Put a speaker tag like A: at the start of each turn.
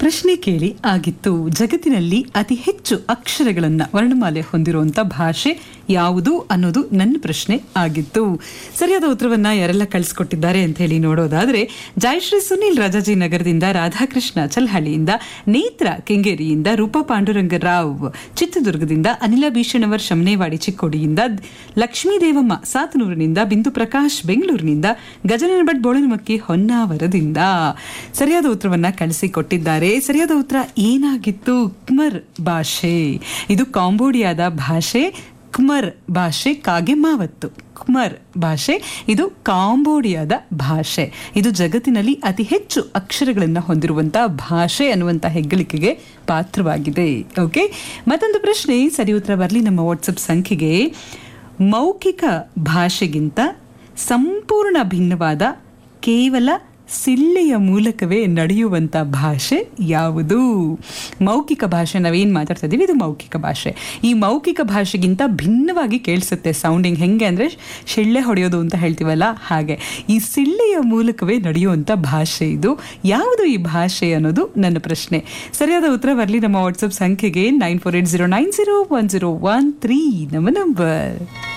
A: ಪ್ರಶ್ನೆ ಕೇಳಿ ಆಗಿತ್ತು ಜಗತ್ತಿನಲ್ಲಿ ಅತಿ ಹೆಚ್ಚು ಅಕ್ಷರಗಳನ್ನ ವರ್ಣಮಾಲೆ ಹೊಂದಿರುವಂತ ಭಾಷೆ ಯಾವುದು ಅನ್ನೋದು ನನ್ನ ಪ್ರಶ್ನೆ ಆಗಿತ್ತು ಸರಿಯಾದ ಉತ್ತರವನ್ನ ಯಾರೆಲ್ಲ ಕಳಿಸ್ಕೊಟ್ಟಿದ್ದಾರೆ ಅಂತ ಹೇಳಿ ನೋಡೋದಾದ್ರೆ ಜಯಶ್ರೀ ಸುನಿಲ್ ರಾಜಾಜಿ ನಗರದಿಂದ ರಾಧಾಕೃಷ್ಣ ಚಲ್ಹಳ್ಳಿಯಿಂದ ನೇತ್ರ ಕೆಂಗೇರಿಯಿಂದ ರೂಪಾ ಪಾಂಡುರಂಗರಾವ್ ಚಿತ್ರದುರ್ಗದಿಂದ ಅನಿಲ ಭೀಷಣವರ್ ಶಮನೇವಾಡಿ ಚಿಕ್ಕೋಡಿಯಿಂದ ಲಕ್ಷ್ಮೀ ದೇವಮ್ಮ ಸಾತನೂರಿನಿಂದ ಬಿಂದು ಪ್ರಕಾಶ್ ಬೆಂಗಳೂರಿನಿಂದ ಗಜನನ ಭಟ್ ಬೋಳನಮಕ್ಕಿ ಹೊನ್ನಾವರದಿಂದ ಸರಿಯಾದ ಉತ್ತರವನ್ನ ಕಳಿಸಿಕೊಟ್ಟಿದ್ದಾರೆ ಸರಿಯಾದ ಉತ್ತರ ಏನಾಗಿತ್ತು ಕ್ಮರ್ ಭಾಷೆ ಇದು ಕಾಂಬೋಡಿಯಾದ ಭಾಷೆ ಕ್ಮರ್ ಭಾಷೆ ಕಾಗೆ ಮಾವತ್ತು ಕ್ಮರ್ ಭಾಷೆ ಇದು ಕಾಂಬೋಡಿಯಾದ ಭಾಷೆ ಇದು ಜಗತ್ತಿನಲ್ಲಿ ಅತಿ ಹೆಚ್ಚು ಅಕ್ಷರಗಳನ್ನು ಹೊಂದಿರುವಂತಹ ಭಾಷೆ ಅನ್ನುವಂಥ ಹೆಗ್ಗಳಿಕೆಗೆ ಪಾತ್ರವಾಗಿದೆ ಓಕೆ ಮತ್ತೊಂದು ಪ್ರಶ್ನೆ ಸರಿ ಉತ್ತರ ಬರಲಿ ನಮ್ಮ ವಾಟ್ಸಪ್ ಸಂಖ್ಯೆಗೆ ಮೌಖಿಕ ಭಾಷೆಗಿಂತ ಸಂಪೂರ್ಣ ಭಿನ್ನವಾದ ಕೇವಲ ಸಿಳ್ಳೆಯ ಮೂಲಕವೇ ನಡೆಯುವಂಥ ಭಾಷೆ ಯಾವುದು ಮೌಖಿಕ ಭಾಷೆ ನಾವೇನು ಮಾತಾಡ್ತಾ ಇದ್ದೀವಿ ಇದು ಮೌಖಿಕ ಭಾಷೆ ಈ ಮೌಖಿಕ ಭಾಷೆಗಿಂತ ಭಿನ್ನವಾಗಿ ಕೇಳಿಸುತ್ತೆ ಸೌಂಡಿಂಗ್ ಹೆಂಗೆ ಅಂದರೆ ಶಿಳ್ಳೆ ಹೊಡೆಯೋದು ಅಂತ ಹೇಳ್ತೀವಲ್ಲ ಹಾಗೆ ಈ ಸಿಳ್ಳೆಯ ಮೂಲಕವೇ ನಡೆಯುವಂಥ ಭಾಷೆ ಇದು ಯಾವುದು ಈ ಭಾಷೆ ಅನ್ನೋದು ನನ್ನ ಪ್ರಶ್ನೆ ಸರಿಯಾದ ಉತ್ತರ ಬರಲಿ ನಮ್ಮ ವಾಟ್ಸಪ್ ಸಂಖ್ಯೆಗೆ nine four eight zero nine zero one zero one three ನಮ್ಮ ನಂಬರ್